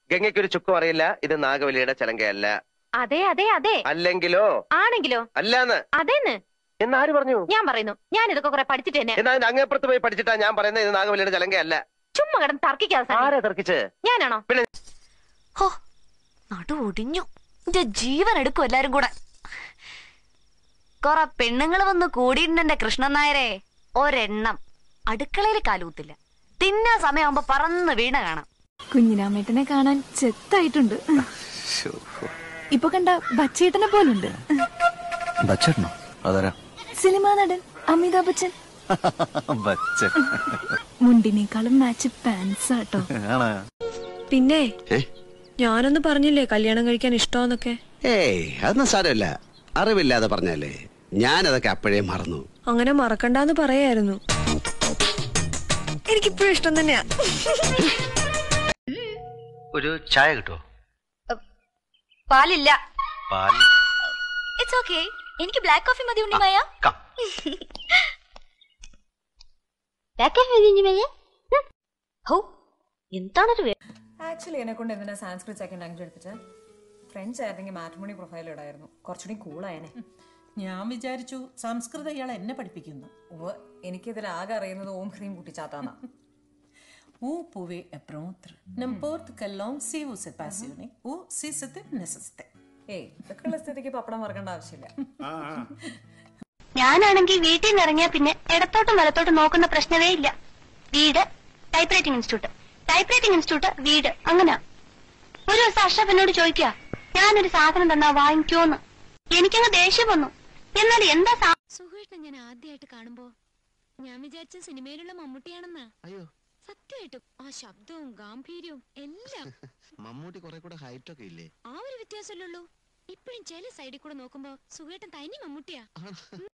ഗംഗയ്ക്ക് ഒരു ചുക്കും അറിയില്ല ഇത് നാഗവലിയുടെ ചലങ്കയല്ല അതെ അതെ അതെ അല്ലെങ്കിലോ ആണെങ്കിലോ അല്ലാന്ന് അതേന്ന് എന്നാര് പറഞ്ഞു ഞാൻ പറയുന്നു ഞാൻ ഇതൊക്കെ കുറെ പഠിച്ചിട്ട് തന്നെ എന്നാ അതിന്റെ അങ്ങേപ്പുറത്ത് പോയി പഠിച്ചിട്ടാ ഞാൻ പറയുന്നത് ഇത് നാഗവലിയുടെ ചലങ്കയല്ല ചുമ്മാ കിടന്ന് തർക്കിക്കാതെ സണ്ണി. ആരാ തർക്കിച്ച് ഞാനാണോ ഹോ നടു ഒടിഞ്ഞു എന്റെ ജീവൻ എടുക്കും എല്ലാരും കൂടെ കൊറ പെണ്ണുങ്ങൾ വന്ന് കൂടിയിട്ടുണ്ട് എന്റെ കൃഷ്ണൻ നായരെ ഒരെണ്ണം അടുക്കളയിൽ കാലൂത്തില്ല തിന്നാ സമയമാകുമ്പോ പറന്ന് വീണ കാണാം കുഞ്ഞിരാമേട്ടനെ കാണാൻ ചെത്തായിട്ടുണ്ട് ഇപ്പൊ കണ്ട ബച്ചേട്ടനെ പോലുണ്ട് ബച്ചേട്ടനോ അതാരാ സിനിമാ നടൻ അമിതാഭ് ബച്ചൻ ബച്ചൻ മുണ്ടിനേക്കാളും മാച്ച് പാൻസ് ആട്ടോ ആണോ പിന്നെ ഏ? ഞാനൊന്ന് പറഞ്ഞില്ലേ കല്യാണം കഴിക്കാൻ ഇഷ്ടമെന്നൊക്കെ ഏയ് അതൊന്നും സാരമില്ല അറിവില്ലാതെ പറഞ്ഞല്ലേ ഞാനതൊക്കെ അപ്പോഴേ മറന്നു അങ്ങനെ മറക്കണ്ടെന്ന് പറയായിരുന്നു എനിക്കിപ്പോഴും ഇഷ്ടം തന്നെയാ ഒരു ചായ കിട്ടുമോ പാലില്ല പാൽ ഇറ്റ്സ് ഓക്കെ എനിക്ക് ബ്ലാക്ക് കോഫി മതി ഉണ്ണിമായ കം. ബ്ലാക്ക് കോഫി മതി ഉണ്ണിമായ ഹോ എന്താണൊരു വേ- ആക്ച്വലി എന്നെ കൊണ്ട് എന്തിനാ സാൻസ്ക്രിറ്റ് സെക്കൻഡ് ലാംഗ്വേജ് എടുപ്പിച്ചത് ഫ്രണ്ട്സ് ആയിരുന്നെങ്കിൽ മാട്രിമോണി പ്രൊഫൈൽ ഇടായിരുന്നു കുറച്ചുകൂടി കൂളായനെ ഞാൻ വിചാരിച്ചു സംസ്കൃതം ഇയാൾ എന്നെ പഠിപ്പിക്കുന്നു ഓ എനിക്കിതിൽ ആകെ അറിയുന്നത് ഓം ഹ്രീം കുട്ടിച്ചാത്താന്നാ Vous pouvez apprendre n'importe quelle langue si vous êtes passionné ou si c'était nécessaire. ഏയ് ഇതൊക്കെയുള്ള സ്ഥിതിക്ക് പപ്പടം മറക്കേണ്ട ആവശ്യമില്ല ഞാനാണെങ്കിൽ വീട്ടിൽ നിന്ന് ഇറങ്ങിയ പിന്നെ ഇടത്തോട്ടും വലത്തോട്ടും നോക്കുന്ന പ്രശ്നമേ ഇല്ല വീട് type writing institute type writing institute വീട് അങ്ങനെ ഒരു ദിവസം അഷ്റഫ് എന്നോട് ചോദിക്കുക ഞാനൊരു സാധനം തന്നാ വാങ്ങിക്കോന്ന് എനിക്കങ്ങ് ദേഷ്യം വന്നു എന്നാൽ എന്താ സുഖേട്ടനെ ഞാൻ ആദ്യമായിട്ട് കാണുമ്പോ ഞാൻ വിചാരിച്ച സിനിമയിലുള്ള മമ്മൂട്ടിയാണെന്ന് അയ്യോ സത്യമായിട്ടും ആ ശബ്ദവും ഗാംഭീര്യവും എല്ലാം മമ്മൂട്ടി കുറെ കൂടെ ഹൈറ്റ് ഒക്കെ ഇല്ലേ ആ ഒരു വ്യത്യാസമല്ലുള്ളൂ ഇപ്പോഴും ചില സൈഡിൽ കൂടെ നോക്കുമ്പോ സുഖേട്ടൻ തനി മമ്മൂട്ടിയാ